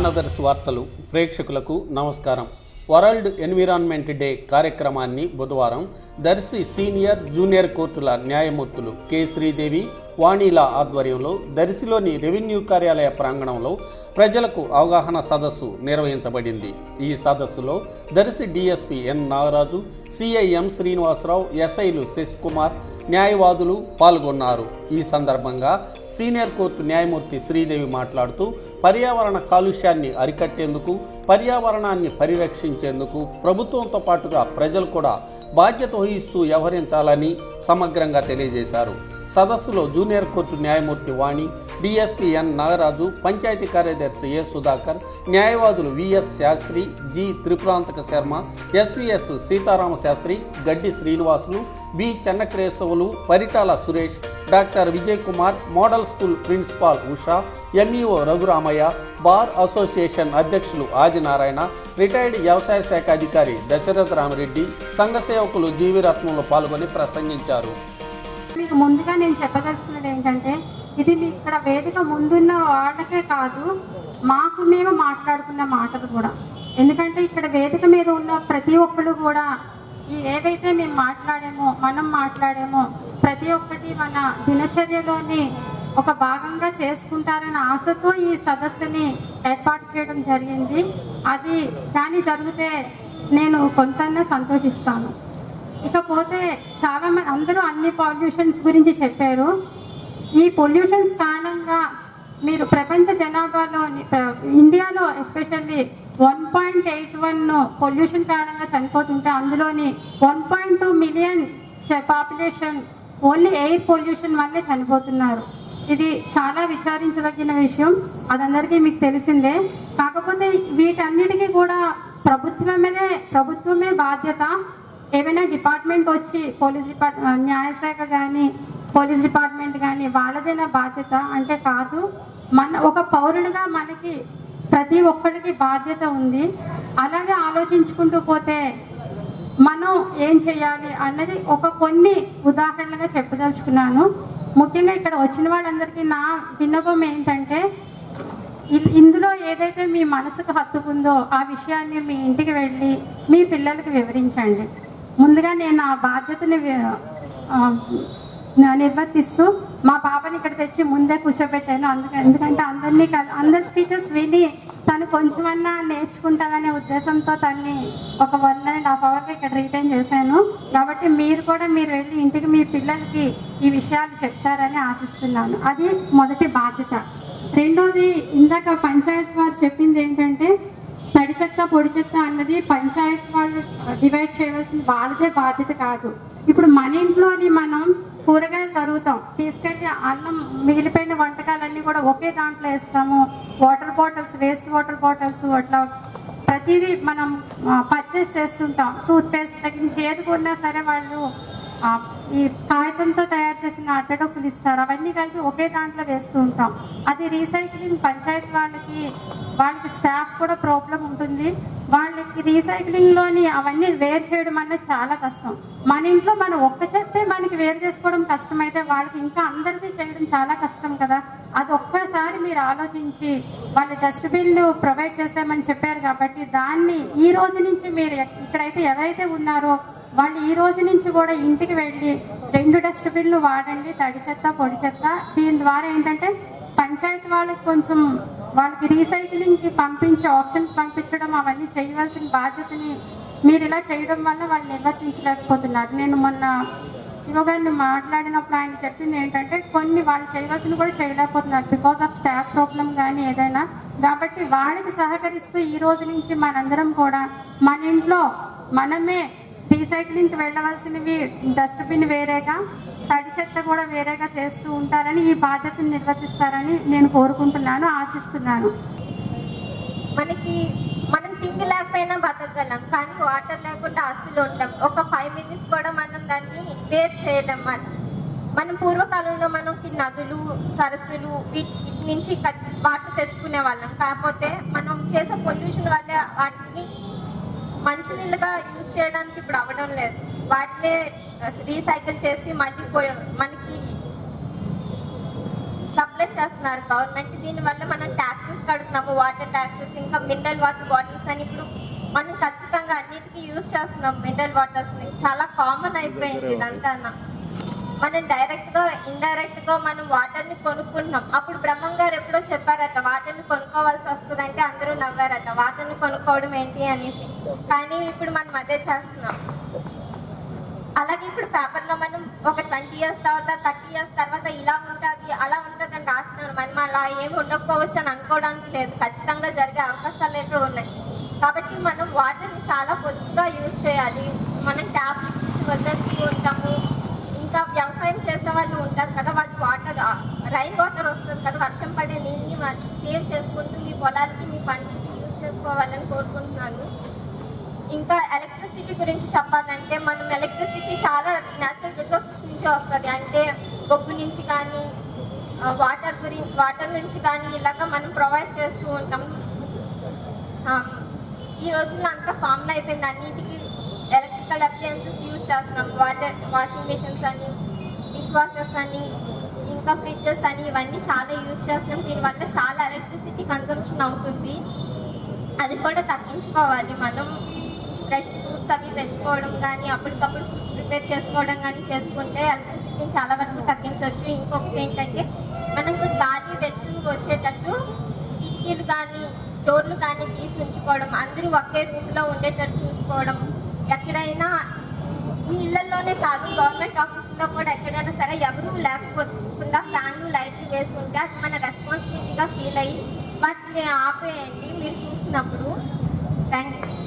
మానదర్శి వార్తలు ప్రేక్షకులకు నమస్కారం వరల్డ్ ఎన్విరాన్మెంట్ డే కార్యక్రమాన్ని బుధవారం దర్శి సీనియర్ జూనియర్ కోర్టుల న్యాయమూర్తులు కె శ్రీదేవి వాణిల ఆధ్వర్యంలో దర్శిలోని రెవెన్యూ కార్యాలయ ప్రాంగణంలో ప్రజలకు అవగాహన సదస్సు నిర్వహించబడింది ఈ సదస్సులో Darsi DSP N Nagaraju CI M Srinivasarao ఎస్ఐలు శశికుమార్ న్యాయవాదులు పాల్గొన్నారు ఈ సందర్భంగా సీనియర్ కోర్టు న్యాయమూర్తి శ్రీదేవి మాట్లాడుతూ పర్యావరణ కాలుష్యాన్ని అరికట్టేందుకు పర్యావరణాన్ని పరిరక్షించేందుకు ప్రభుత్వంతో పాటుగా ప్రజలు కూడా బాధ్యత వహిస్తూ వ్యవహరించాలని సమగ్రంగా తెలియజేశారు సదస్సులో జూనియర్ కోర్టు న్యాయమూర్తి వాణి డిఎస్పి ఎన్ నాగరాజు పంచాయతీ కార్యదర్శి ఏ సుధాకర్ న్యాయవాదులు V S Sastri G Tripurantaka Sarma SVS Seetharama Sastri Gaddi Srinivasulu B Chennakesavulu Paritala Suresh doctor Vijay Kumar model school principal Usha MEO Raghuramaiah bar association అధ్యక్షులు ఆదినారాయణ రిటైర్డ్ వ్యవసాయ శాఖ అధికారి దశరథ రామరెడ్డి సంఘ సేవకులు జీవిరత్నంలో పాల్గొని ప్రసంగించారు మీకు ముందుగా నేను చెప్పదలుచుకున్నది ఏంటంటే ఇది మీ ఇక్కడ వేదిక ముందున్న వాళ్ళకే కాదు మాకు మేము మాట్లాడుకున్న మాటలు కూడా ఎందుకంటే ఇక్కడ వేదిక మీద ఉన్న ప్రతి ఒక్కరు కూడా ఈ ఏవైతే మేము మాట్లాడామో మనం మాట్లాడామో ప్రతి ఒక్కటి మన దినచర్యలోని ఒక భాగంగా చేసుకుంటారన్న ఆశతో ఈ సదస్సుని ఏర్పాటు చేయడం జరిగింది అది కానీ జరిగితే నేను కొంత సంతోషిస్తాను ఇకపోతే చాలా మంది అందరూ అన్ని పొల్యూషన్స్ గురించి చెప్పారు ఈ పొల్యూషన్స్ కారణంగా మీరు ప్రపంచ జనాభాలోని ప్ర- ఇండియాలో especially one point eight one pollution కారణంగా చనిపోతుంటే అందులోని one point two million population only air pollution వల్లే చనిపోతున్నారు ఇది చాలా విచారించదగిన విషయం అదందరికీ మీకు తెలిసిందే కాకపోతే వీటన్నిటికీ కూడా ప్రభుత్వమే ప్రభుత్వమే బాధ్యత ఏమైనా డిపార్ట్మెంట్ వచ్చి పోలీస్ డిపార్ట్ న్యాయశాఖ కానీ పోలీస్ డిపార్ట్మెంట్ కానీ వాళ్ళదైనా బాధ్యత అంటే కాదు మన ఒక పౌరుడిగా మనకి ప్రతి ఒక్కరికి బాధ్యత ఉంది అలాగే ఆలోచించుకుంటూ పోతే మనం ఏం చేయాలి అన్నది ఒక కొన్ని ఉదాహరణలుగా చెప్పదలుచుకున్నాను ముఖ్యంగా ఇక్కడ వచ్చిన వాళ్ళందరికీ నా విన్నపం ఏంటంటే ఇ- ఇందులో ఏదైతే మీ మనసుకు హత్తుకుందో ఆ విషయాన్ని మీ ఇంటికి వెళ్ళి మీ పిల్లలకు వివరించండి ముందుగా నేను ఆ బాధ్యతని వి- ఆ, న- నిర్వర్తిస్తూ మా పాపని ఇక్కడ తెచ్చి ముందే కూర్చోబెట్టాను అందుక ఎందుకంటే అందరినీ కల్- అందరి స్పీచెస్ విని తను కొంచెమన్నా నేర్చుకుంటుందనే ఉద్దేశంతో తన్ని ఒక వన్ అండ్ హాఫ్ అవర్కి ఇక్కడ రిటైన్ చేశాను కాబట్టి మీరు కూడా మీరు వెళ్ళి ఇంటికి మీ పిల్లలకి ఈ విషయాలు చెప్తారని ఆశిస్తున్నాను అది మొదటి బాధ్యత రెండోది ఇందాక పంచాయత్ వారు చెప్పింది ఏంటంటే తడి చెత్త పొడి చెత్త అన్నది పంచాయత్ వాళ్ళు డివైడ్ చేయవలసిన వాళ్ళదే బాధ్యత కాదు ఇప్పుడు మన ఇంట్లోని మనం కూరగాయలు తరుగుతాం తీసుకెళ్ళి అన్నం మిగిలిపోయిన వంటకాలన్నీ కూడా ఒకే దాంట్లో వేస్తాము water bottles waste water bottles అట్లా ప్రతిదీ మనం పర్చేస్ చేస్తుంటాం టూత్ పేస్ట్ దగ్గర నుంచి ఏది కొన్నా సరే వాళ్ళు ఆ, ఈ కాగితంతో తయారు చేసిన అట్టడొక్కులు ఇస్తారు అవన్నీ కలిపి ఒకే దాంట్లో వేస్తూ ఉంటాం అది రీసైక్లింగ్ పంచాయతీ వాళ్ళకి వాళ్ళకి స్టాఫ్ కూడా ప్రాబ్లం ఉంటుంది వాళ్ళకి రీసైక్లింగ్ లోని అవన్నీ వేరు చేయడం అన్నది చాలా కష్టం మన ఇంట్లో మనం ఒక్క చెత్తే మనకి వేరు చేసుకోవడం కష్టమైతే వాళ్ళకి ఇంకా అందరిది చేయడం చాలా కష్టం కదా అది ఒక్కసారి మీరు ఆలోచించి వాళ్ళు డస్ట్బిన్లు ప్రొవైడ్ చేసామని చెప్పారు కాబట్టి దాన్ని ఈ రోజు నుంచి మీరు ఎక్- ఇక్కడైతే ఎవరైతే ఉన్నారో వాళ్ళు ఈ రోజు నుంచి కూడా ఇంటికి వెళ్ళి రెండు డస్ట్బిన్లు వాడండి తడి చెత్త పొడి చెత్త దీని ద్వారా ఏంటంటే పంచాయతీ వాళ్ళకి కొంచెం వాళ్ళకి రీసైక్లింగ్కి పంపించి ఆప్షన్ పంపించడం అవన్నీ చేయవలసిన బాధ్యతని మీరు ఇలా చేయడం వల్ల వాళ్ళు నిర్వర్తించలేకపోతున్నారు నేను మొన్న యువగారిని మాట్లాడినప్పుడు ఆయన చెప్పింది ఏంటంటే కొన్ని వాళ్ళు చేయవలసిన కూడా చేయలేకపోతున్నారు బికాస్ ఆఫ్ స్టాఫ్ ప్రాబ్లం కానీ ఏదైనా కాబట్టి వాళ్ళకి సహకరిస్తూ ఈ రోజు నుంచి మనందరం కూడా మన ఇంట్లో మనమే రీసైక్లింగ్కి వెళ్ళవలసినవి డస్ట్బిన్ వేరేగా తడి చెత్త కూడా వేరేగా చేస్తూ ఉంటారని ఈ బాధ్యతను నిర్వర్తిస్తారని నేను కోరుకుంటున్నాను ఆశిస్తున్నాను మనకి మనం తిండి లేకపోయినా బతకగలం కానీ వాటర్ లేకుండా అస్సలు ఉంటాం ఒక ఫైవ్ మినిట్స్ కూడా మనం దాన్ని వేర్ చేయలేం మనం మనం పూర్వకాలంలో మనకి నదులు సరస్సులు వీటి వీటి నుంచి వాటర్ తెచ్చుకునే వాళ్ళం కాకపోతే మనం చేసే పొల్యూషన్ వల్ల వాటిని మంచినీళ్ళుగా యూజ్ చేయడానికి ఇప్పుడు అవ్వడం లేదు వాటినే రీసైకిల్ చేసి మళ్ళీ పో- మనకి సప్లై చేస్తున్నారు గవర్నమెంట్ దీని వల్ల మనం ట్యాక్సెస్ కడుతున్నాము వాటర్ ట్యాక్సెస్ ఇంకా మినరల్ వాటర్ బాటిల్స్ అని ఇప్పుడు మనం ఖచ్చితంగా అన్నిటికీ యూజ్ చేస్తున్నాం మినరల్ వాటర్స్ ని చాలా కామన్ అయిపోయింది ఇదంతా మనం డైరెక్ట్ గా ఇండైరెక్ట్ గా మనం వాటర్ ని కొనుక్కుంటున్నాం అప్పుడు బ్రహ్మం గారు ఎప్పుడో చెప్పారట వాటర్ ని కొనుక్కోవాల్సి వస్తుందంటే అందరూ నవ్వారట వాటర్ ని కొనుక్కోవడం ఏంటి అనేసి కానీ ఇప్పుడు మనం అదే చేస్తున్నాం అలాగే ఇప్పుడు పేపర్ లో మనం ఒక ట్వంటీ ఇయర్స్ తర్వాత థర్టీ ఇయర్స్ తర్వాత ఇలా ఉంటుంది అలా ఉంటుంది అని రాస్తున్నాం మనం అలా ఏమి ఉండకపోవచ్చు అని అనుకోవడానికి లేదు ఖచ్చితంగా జరిగే అవకాశాలు అయితే ఉన్నాయి కాబట్టి మనం వాటర్ని చాలా పొద్దుగా యూజ్ చేయాలి మనం ట్యాప్ తీసి వదిలేస్తూ ఉంటాము ఇంకా వ్యవసాయం చేసే వాళ్ళు ఉంటారు కదా వాళ్ళు వాటర్ రైన్ వాటర్ వస్తుంది కదా వర్షం పడే నీళ్ళని సేవ్ చేసుకుంటూ మీ పొలాలకి మీ పంటకి యూజ్ చేసుకోవాలని కోరుకుంటున్నాను ఇంకా ఎలక్ట్రిసిటీ గురించి చెప్పాలంటే మనం ఎలక్ట్రిసిటీ చాలా న్యాచురల్ రిసోర్సెస్ నుంచి వస్తుంది అంటే బొగ్గు నుంచి కానీ వాటర్ గురించి వాటర్ నుంచి కానీ ఇలాగ మనం ప్రొవైడ్ చేస్తూ ఉంటాం ఆ, ఈ రోజుల్లో అంతా కామన్ అయిపోయింది అన్నిటికీ ఎలక్ట్రికల్ అప్లయన్సెస్ యూజ్ చేస్తున్నాం వాటర్ వాషింగ్ మిషన్స్ అని డిష్ వాషర్స్ అని ఇంకా ఫ్రిడ్జెస్ అని ఇవన్నీ చాలా యూజ్ చేస్తున్నాం దీనివల్ల చాలా ఎలక్ట్రిసిటీ కన్సంప్షన్ అవుతుంది అది కూడా తగ్గించుకోవాలి మనం ఫ్రెష్ ఫ్రూట్స్ అవి తెచ్చుకోవడం కానీ అప్పటికప్పుడు ప్రిపేర్ చేసుకోవడం కానీ చేసుకుంటే ఎలక్ట్రిసిటీని చాలా వరకు తగ్గించవచ్చు ఇంకొకటి ఏంటంటే మనకు గాలి వెలుతురు వచ్చేటట్టు కిటికీలు కానీ డోర్లు కానీ తీసి ఉంచుకోవడం అందరూ ఒకే రూమ్లో ఉండేటట్టు చూసుకోవడం ఎక్కడైనా మీ ఇళ్లలోనే కాదు గవర్నమెంట్ ఆఫీసుల్లో కూడా ఎక్కడైనా సరే ఎవరు లేకపోకుండా ఫ్యాన్లు లైట్లు వేసి ఉంటే అది మన రెస్పాన్సిబిలిటీగా ఫీల్ అయ్యి వాటిని ఆపేయండి మీరు చూసినప్పుడు థ్యాంక్ యూ